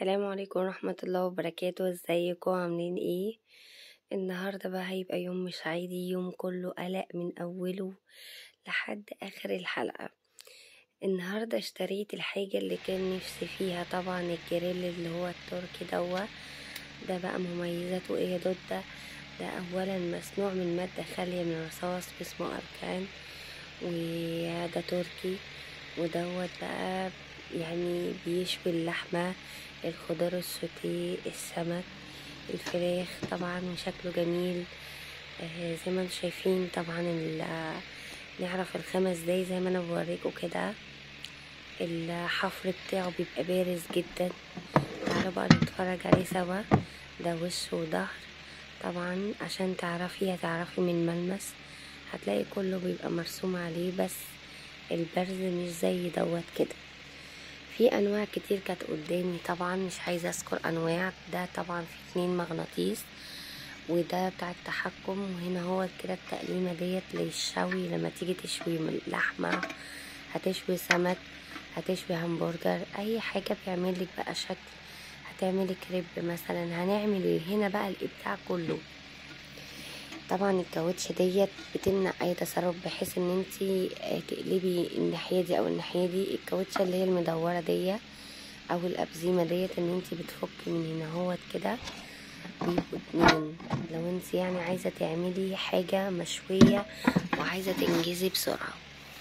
السلام عليكم ورحمة الله وبركاته ازيكم عاملين ايه النهاردة بقى هيبقى يوم مش عادي يوم كله قلق من اوله لحد اخر الحلقة النهاردة اشتريت الحاجة اللي كان نفسي فيها طبعا الجريل اللي هو التركي دوا ده بقى مميزاته ايه يا دودة ده اولا مصنوع من مادة خالية من الرصاص اسمه اركان وده تركي ودوت بقى يعني بيشوي اللحمة الخضار السوتيه السمك الفراخ طبعا وشكله جميل آه زي ما انتم شايفين طبعا نعرف الخمس دقايق زي ما انا بوريكم كده الحفر بتاعه بيبقى بارز جدا تعالوا بقى نتفرج عليه سوا ده وش وظهر طبعا عشان تعرفي هتعرفي من ملمس هتلاقي كله بيبقى مرسوم عليه بس البرز مش زي دوت كده في انواع كتير كانت قدامي طبعا مش عايزه اذكر انواع ده طبعا في اتنين مغناطيس وده بتاع التحكم وهنا هو كده التقليمه ديت للشوي لما تيجي تشوي لحمه هتشوي سمك هتشوي همبرجر اي حاجه بيعمل لك بقى شكل هتعملي كريب مثلا هنعمل هنا بقى الابداع كله طبعا الكاوتش ديت بتمنع اي تسرب بحيث ان انت تقلبي الناحيه دي او الناحيه دي الكاوتشه اللي هي المدوره ديت او الابزيمه ديت ان انت بتفكي من هنا اهوت كده بيبقوا اتنين لو انت يعني عايزه تعملي حاجه مشويه وعايزه تنجزي بسرعه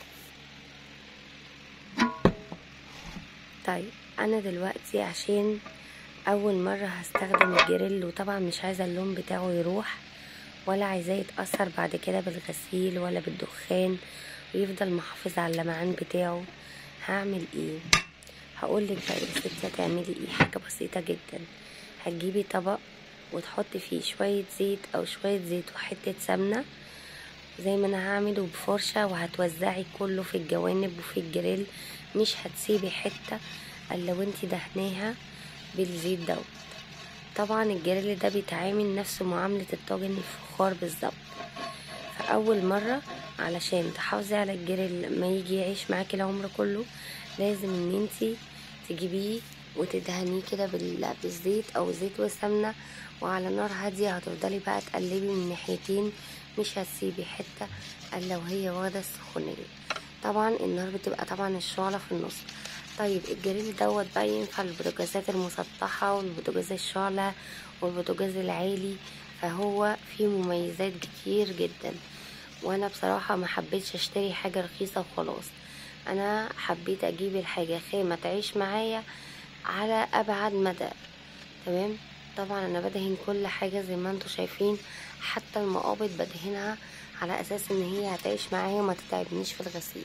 طيب انا دلوقتي عشان اول مره هستخدم الجريل وطبعا مش عايزه اللون بتاعه يروح ولا عايزاه يتأثر بعد كده بالغسيل ولا بالدخان ويفضل محافظ على اللمعان بتاعه هعمل ايه هقولك بقى يا ستي هتعملي ايه حاجة بسيطة جدا هتجيبي طبق وتحطي فيه شوية زيت او شوية زيت وحتة سمنة زي ما انا هعمله بفرشة وهتوزعي كله في الجوانب وفي الجريل مش هتسيبي حتة الا وانتي دهناها بالزيت دوت طبعا الجريل ده بيتعامل نفس معاملة الطاجن الفخار بالظبط فأول مرة علشان تحافظي على الجريل لما يجي يعيش معاكي العمر كله لازم ان انتي تجيبيه وتدهنيه كده بالزيت او زيت وسمنة وعلى نار هادية هتفضلي بقى تقلبي من ناحيتين مش هتسيبي حتة الا وهي واخدة السخونية طبعا النار بتبقى طبعا الشعلة في النص طيب الجريل دوت بقى ينفع البوتاجازات المسطحة والبوتاجاز الشعلة والبوتاجاز العالي فهو فيه مميزات كتير جدا وانا بصراحة ما حبيتش اشتري حاجة رخيصة وخلاص انا حبيت اجيب الحاجة خامة تعيش معايا على ابعد مدى تمام طبعا انا بدهن كل حاجة زي ما انتوا شايفين حتى المقابض بدهنها على اساس ان هي هتعيش معايا وما تتعبنيش في الغسيل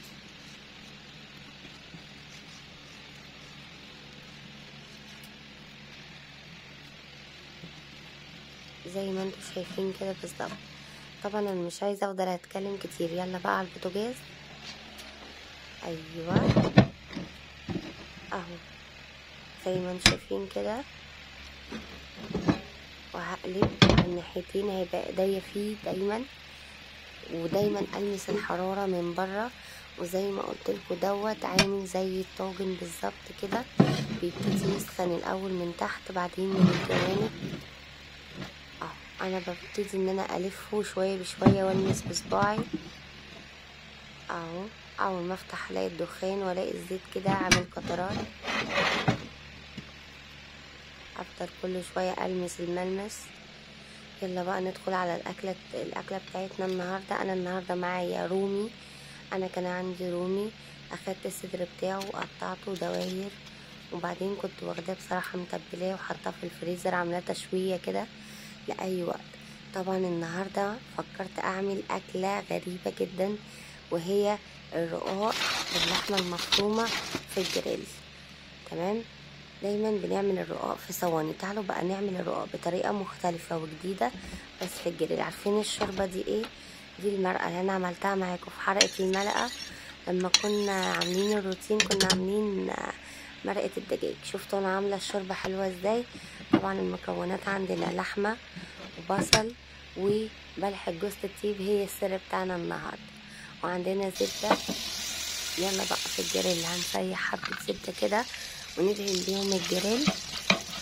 زي ما انتوا شايفين كده بالظبط طبعا انا مش عايزه افضل اتكلم كتير يلا بقى على البوتاجاز ايوه اهو زي ما انتوا شايفين كده وهقلب على الناحيتين هيبقى ايديا فيه دايما ودايما المس الحراره من بره وزي ما قلت لكم دوت عامل زي الطاجن بالظبط كده بيبتدي يسخن الاول من تحت بعدين من الجوانب انا ببتدي ان انا الفه شويه بشويه والمس بصباعي اهو اول ما افتح الاقي الدخان والاقي الزيت كده عامل قطرات افضل كل شويه المس الملمس يلا بقى ندخل على الاكله الاكله بتاعتنا النهارده انا النهارده معايا رومي انا كان عندي رومي اخدت الصدر بتاعه وقطعته دواير وبعدين كنت واخداه بصراحه متبلاه وحطاه في الفريزر عاملاه تشويه كده لأي وقت طبعا النهاردة فكرت أعمل أكلة غريبة جدا وهي الرقاق باللحمة المفرومة في الجريل تمام دايما بنعمل الرقاق في صواني تعالوا بقى نعمل الرقاق بطريقة مختلفة وجديدة بس في الجريل عارفين الشوربة دي ايه دي المرقة اللي انا عملتها معاكم في حلقة الملقة لما كنا عاملين الروتين كنا عاملين مرقة الدجاج شفتوا انا عاملة الشوربة حلوة ازاي طبعا المكونات عندنا لحمة وبصل وملح جوز الطيب هي السر بتاعنا النهاردة وعندنا زبدة يلا بقى في الجريل هنسيح حبة زبدة كده وندهن بيهم الجريل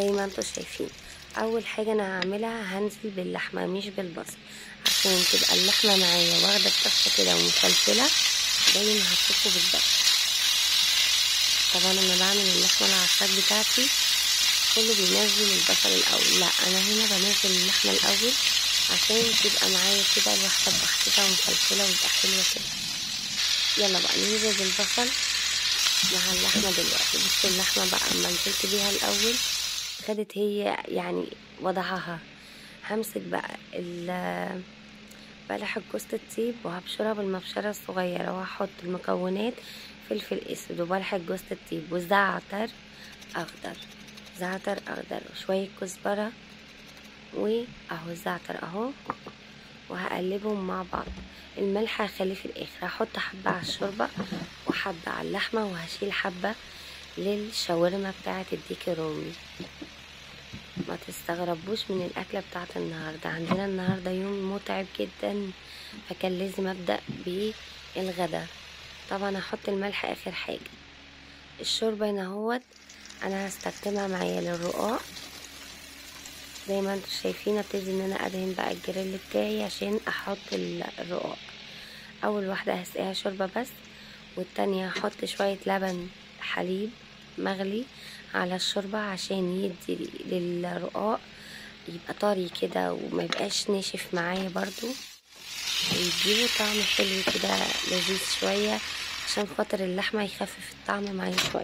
زي ما انتوا شايفين اول حاجة انا هعملها هنزل باللحمة مش بالبصل عشان تبقى اللحمة معايا واخدة الطشة كده ومفلفلة زي ما هتشوفوا بالظبط طبعا انا بعمل اللحمة العصاك بتاعتي كله بينزل البصل الاول لا انا هنا بنزل اللحمة الاول عشان تبقى معايا كده الواحدة بواحدتها ومفلفلة وتبقى حلوة كده يلا بقى ننزل بالبصل مع اللحمة دلوقتي بصوا اللحمة بقى اما نزلت بيها الاول خدت هي يعني وضعها همسك بقى ال بلح جوز الطيب وهبشرها بالمبشرة الصغيرة وهحط المكونات فلفل اسود وبلح جوز الطيب وزعتر اخضر زعتر اخضر وشوية كزبرة واهو الزعتر اهو وهقلبهم مع بعض الملح هخليه في الاخر هحط حبة على الشوربة وحبة على اللحمة وهشيل حبة للشاورما بتاعة الديك الرومي ما تستغربوش من الأكلة بتاعة النهاردة عندنا النهاردة يوم متعب جدا فكان لازم أبدأ بالغدا طبعا هحط الملح آخر حاجة الشوربة هنا اهوت أنا هستخدمها معايا للرقاق زي ما انتوا شايفين ابتدي ان انا ادهن بقى الجريل بتاعي عشان احط الرقاق اول واحدة هسقيها شوربة بس والتانية هحط شوية لبن حليب مغلي على الشوربة عشان يدي للرقاق يبقى طري كده وما يبقاش ناشف معايا برضو ويديله طعم حلو كده لذيذ شوية عشان خاطر اللحمة يخفف الطعم معايا شوية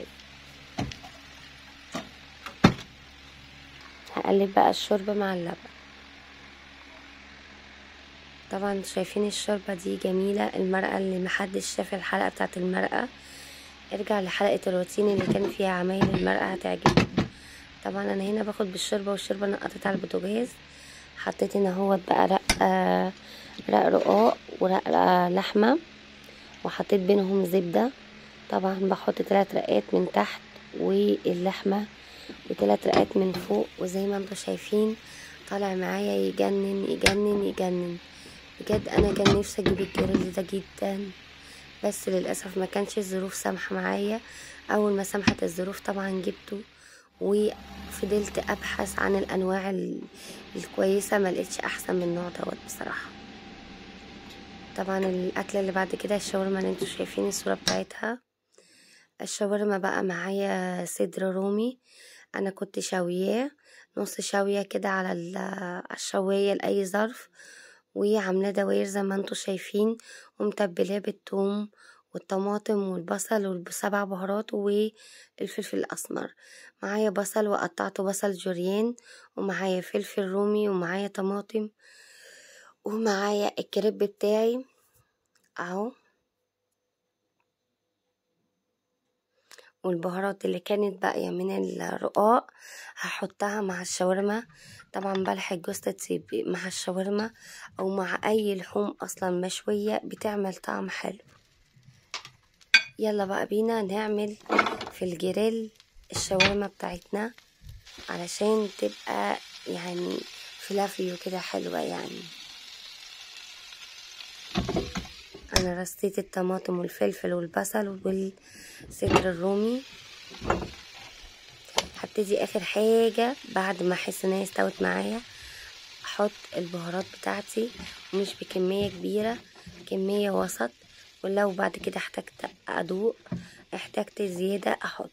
هقلب بقى الشوربة مع اللبن طبعا شايفين الشوربة دي جميلة المرقة اللي محدش شاف الحلقة بتاعت المرقة ارجع لحلقة الروتين اللي كان فيها عمايل المرقة هتعجبك طبعا انا هنا باخد بالشوربة والشوربة نقطت على البوتاجاز حطيت هنا اهوت بقى رق آه رق رقاق ورق لحمة وحطيت بينهم زبدة طبعا بحط تلات رقات من تحت واللحمة وتلات رقات من فوق وزي ما انتوا شايفين طالع معايا يجنن يجنن يجنن بجد انا كان نفسي اجيب الجريل ده جدا بس للاسف ما كانش الظروف سامحه معايا اول ما سمحت الظروف طبعا جبته وفضلت ابحث عن الانواع الكويسه ما لقيتش احسن من النوع دوت بصراحه طبعا الاكله اللي بعد كده الشاورما اللي انتوا شايفين الصوره بتاعتها الشاورما بقى معايا صدر رومي انا كنت شاوياه نص شاويه كده على الشوايه لاي ظرف وعاملاه دواير زي ما انتوا شايفين ومتبلاه بالثوم والطماطم والبصل والسبع بهارات والفلفل الاسمر معايا بصل وقطعته بصل جوريان ومعايا فلفل رومي ومعايا طماطم ومعايا الكريب بتاعي اهو والبهارات اللي كانت باقية من الرقاق هحطها مع الشاورما طبعا بلح جوز الطيب مع الشاورما او مع اي لحوم اصلا مشوية بتعمل طعم حلو يلا بقى بينا نعمل في الجريل الشاورما بتاعتنا علشان تبقى يعني فلافيو كده حلوة يعني انا رصيت الطماطم والفلفل والبصل والصدر الرومي هبتدي اخر حاجة بعد ما احس ان هي استوت معايا احط البهارات بتاعتي ومش بكمية كبيرة كمية وسط ولو بعد كده احتجت ادوق احتجت زيادة احط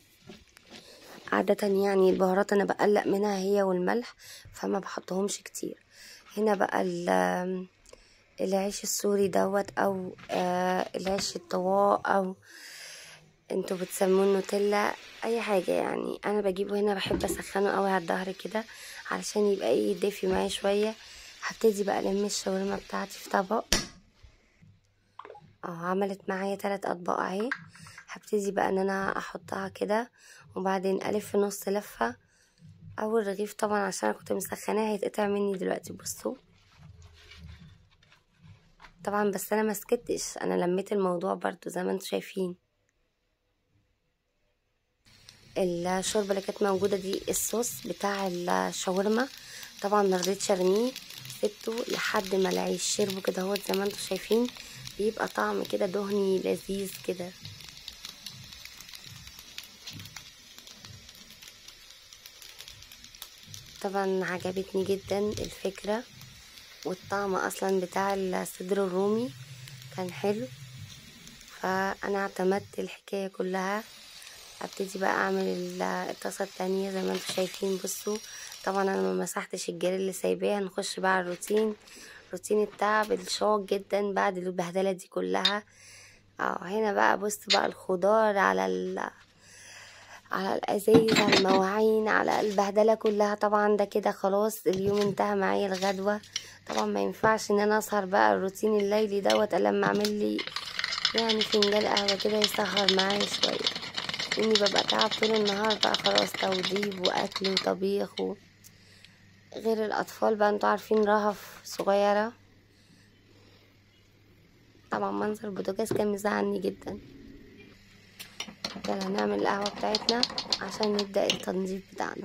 عادة يعني البهارات انا بقلق منها هي والملح فما بحطهمش كتير هنا بقى العيش السوري دوت او آه العيش الطواء او انتوا بتسموه نوتيلا اي حاجة يعني انا بجيبه هنا بحب اسخنه قوي على الظهر كده علشان يبقى ايه دافي معايا شوية هبتدي بقى الم الشاورما بتاعتي في طبق اه عملت معايا تلات اطباق اهي هبتدي بقى ان انا احطها كده وبعدين الف نص لفة اول رغيف طبعا عشان انا كنت مسخناه هيتقطع مني دلوقتي بصوا طبعا بس انا مسكتش انا لميت الموضوع برضو زي ما انتوا شايفين الشوربه اللي كانت موجوده دي الصوص بتاع الشاورما طبعا مرضيتش ارميه سبته لحد ما العيش شربه كده اهوت زي ما انتوا شايفين بيبقى طعم كده دهني لذيذ كده طبعا عجبتني جدا الفكرة والطعم اصلا بتاع الصدر الرومي كان حلو فانا اعتمدت الحكاية كلها ابتدي بقى اعمل الطاسة التانية زي ما انتم شايفين بصوا طبعا انا ما مسحتش الجري اللي سايباه هنخش بقى على الروتين روتين التعب الشاق جدا بعد البهدلة دي كلها اه هنا بقى بص بقى الخضار على ال على الازايز على المواعين على البهدله كلها طبعا ده كده خلاص اليوم انتهى معايا الغدوه طبعا ما ينفعش ان انا اسهر بقى الروتين الليلي دوت الا لما اعمل لي يعني فنجان قهوه كده يسهر معايا شويه اني ببقى تعب طول النهار بقى خلاص توضيب واكل وطبيخ و... غير الاطفال بقى انتوا عارفين رهف صغيره طبعا منظر البوتاجاز كان مزعلني جدا يلا نعمل القهوة بتاعتنا عشان نبدأ التنظيف بتاعنا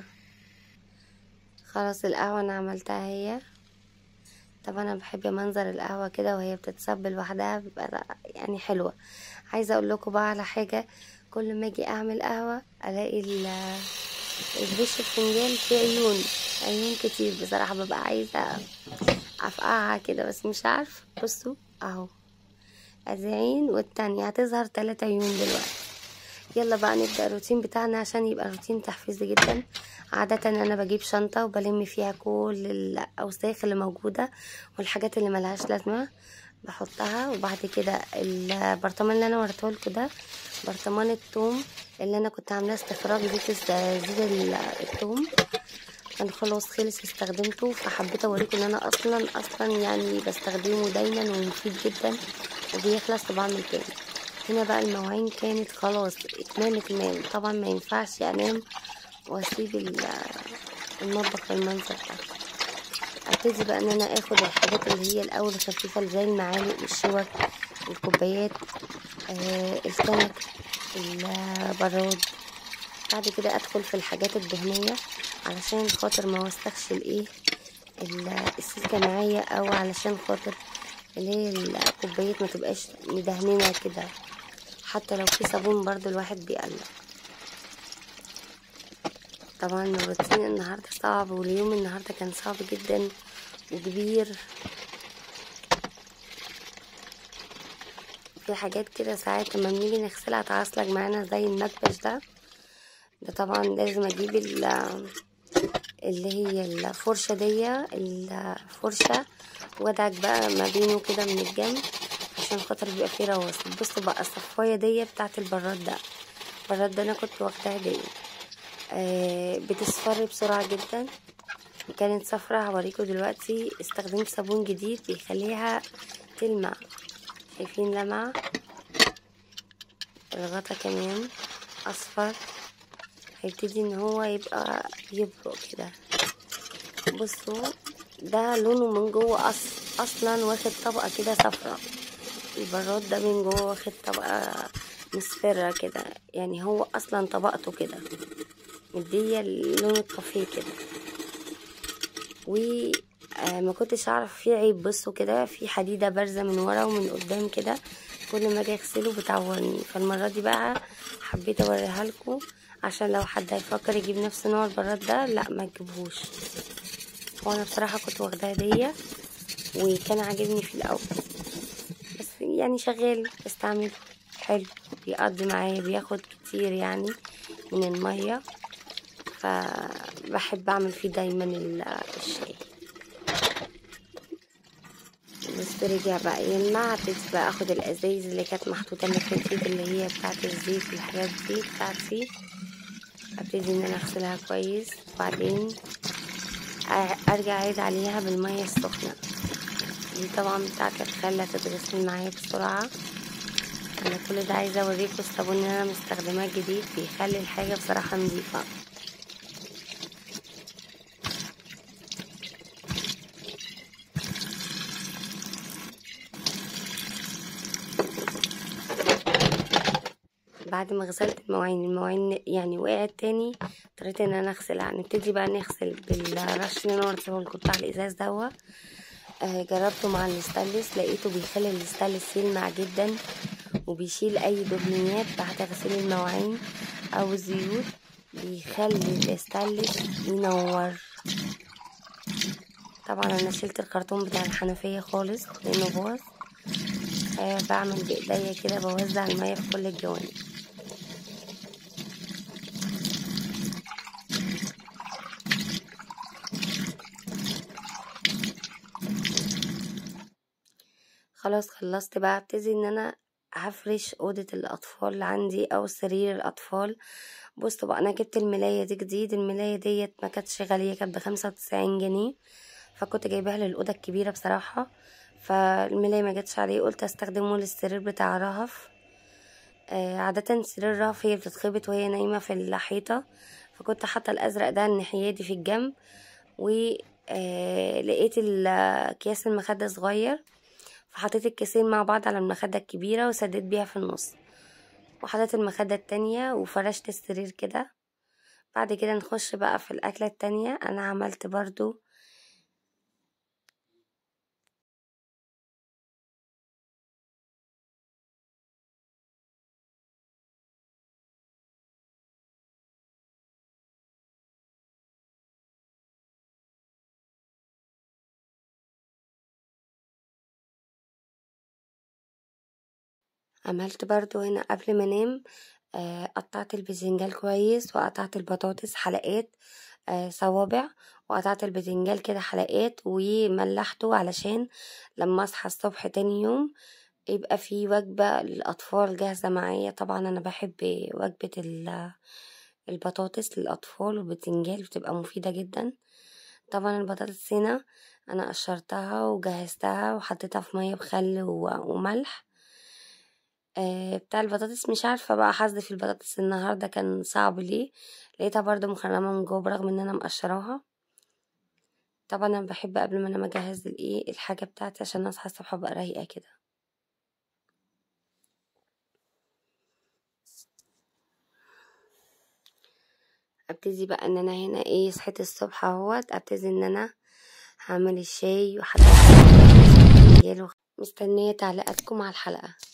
خلاص القهوة انا عملتها هي طبعا انا بحب منظر القهوة كده وهي بتتصب لوحدها بيبقى يعني حلوة عايزة اقول لكم بقى على حاجة كل ما اجي اعمل قهوة الاقي البش الفنجان فيه عيون عيون كتير بصراحة ببقى عايزة افقعها كده بس مش عارفة بصوا اهو ادي عين والتانية هتظهر تلات عيون دلوقتي يلا بقى نبدأ الروتين بتاعنا عشان يبقى روتين تحفيزي جدا عادة انا بجيب شنطة وبلم فيها كل الاوساخ اللي موجودة والحاجات اللي ملهاش لازمة بحطها وبعد كده البرطمان اللي انا وريته لكم ده برطمان التوم اللي انا كنت عاملاه استخراج زيت زيت التوم كان خلاص خلص استخدمته فحبيت اوريكم ان انا اصلا اصلا يعني بستخدمه دايما ومفيد جدا وبيخلص وبعمل تاني هنا بقى المواعين كانت خلاص اتمام اتمام طبعا ما ينفعش انام واسيب المطبخ بالمنظر ده ابتدي بقى ان انا اخد الحاجات اللي هي الاول خفيفه زي المعالق والشوك الكوبايات آه السمك البراد بعد كده ادخل في الحاجات الدهنيه علشان خاطر ما وسخش الايه السلكه معايا او علشان خاطر اللي هي الكوبايات ما تبقاش مدهنينه كده حتى لو في صابون برضو الواحد بيقلق طبعا الروتين النهارده صعب واليوم النهارده كان صعب جدا وكبير في حاجات كده ساعات لما بنيجي نغسلها تعصلك معانا زي المكبش ده ده طبعا لازم اجيب اللي هي الفرشة دي الفرشة وادعك بقى ما بينه كده من الجنب عشان خاطر بيبقى فيه رواسب بصوا بقى الصفاية دي بتاعت البراد ده البراد ده انا كنت واخداها هدية آه بتصفر بسرعة جدا كانت صفرة هوريكم دلوقتي استخدمت صابون جديد بيخليها تلمع شايفين لمعة الغطا كمان اصفر هيبتدي ان هو يبقى يبرق كده بصوا ده لونه من جوه أص... اصلا واخد طبقه كده صفرا البراد ده من جوه واخد طبقه مصفرة كده يعني هو اصلا طبقته كده مديه لون الكافيه كده و آه ما كنتش اعرف فيه عيب بصوا كده في حديده بارزه من ورا ومن قدام كده كل ما اجي اغسله بتعورني فالمره دي بقى حبيت اوريها لكم عشان لو حد هيفكر يجيب نفس نوع البراد ده لا ما تجيبهوش وانا بصراحه كنت واخداه هديه وكان عاجبني في الاول بس يعني شغال بستعمله حلو بيقضي معايا بياخد كتير يعني من الميه فبحب اعمل فيه دايما الشاي بس رجع بقى يلمع ابتدي بقى اخد الازايز اللي كانت محطوطه اللي فاتت اللي هي بتاعه الزيت والحاجات دي بتاعتي ابتدي ان انا اغسلها كويس وبعدين ارجع اعيد عليها بالميه السخنه دي طبعا بتاعت الخله تتغسل معايا بسرعه انا كل ده عايزه اوريكم الصابون اللي انا مستخدماه جديد بيخلي الحاجه بصراحه نظيفه بعد ما غسلت المواعين المواعين يعني وقعت تاني اضطريت ان انا اغسلها نبتدي بقى نغسل بالرش اللي انا وريته لكم بتاع الازاز دوا آه جربته مع الاستانلس لقيته بيخلي الاستانلس يلمع جدا وبيشيل اي دهنيات بعد غسيل المواعين او الزيوت بيخلي الاستانلس ينور طبعا انا شلت الكرتون بتاع الحنفيه خالص لانه باظ آه بعمل بايديا كده بوزع الميه في كل الجوانب خلاص خلصت بقى ابتدي ان انا هفرش اوضه الاطفال عندي او سرير الاطفال بصوا بقى انا جبت الملايه دي جديد الملايه ديت ما كانتش غاليه كانت بخمسة وتسعين جنيه فكنت جايباها للاوضه الكبيره بصراحه فالملايه ما جاتش عليه قلت استخدمه للسرير بتاع رهف آه عادة سرير رهف هي بتتخبط وهي نايمة في الحيطة فكنت حاطة الأزرق ده الناحية دي في الجنب ولقيت أكياس المخدة صغير فحطيت الكيسين مع بعض على المخدة الكبيرة وسديت بيها في النص وحطيت المخدة التانية وفرشت السرير كده بعد كده نخش بقى في الأكلة التانية أنا عملت برضو عملت برضو هنا قبل ما انام آه قطعت الباذنجان كويس وقطعت البطاطس حلقات آه صوابع وقطعت الباذنجان كده حلقات وملحته علشان لما اصحى الصبح تاني يوم يبقى في وجبة للأطفال جاهزة معايا طبعا أنا بحب وجبة البطاطس للأطفال والباذنجان بتبقى مفيدة جدا طبعا البطاطس هنا أنا قشرتها وجهزتها وحطيتها في مية بخل وملح آه بتاع البطاطس مش عارفة بقى حظي في البطاطس النهاردة كان صعب ليه لقيتها برضو مخرمة من جوه برغم ان انا مقشراها طبعا انا بحب قبل ما انا اجهز الايه الحاجة بتاعتي عشان اصحى الصبح ابقى رايقة كده ابتدي بقى ان انا هنا ايه صحيت الصبح اهوت ابتدي ان انا هعمل الشاي وحطيت مستنية تعليقاتكم على الحلقة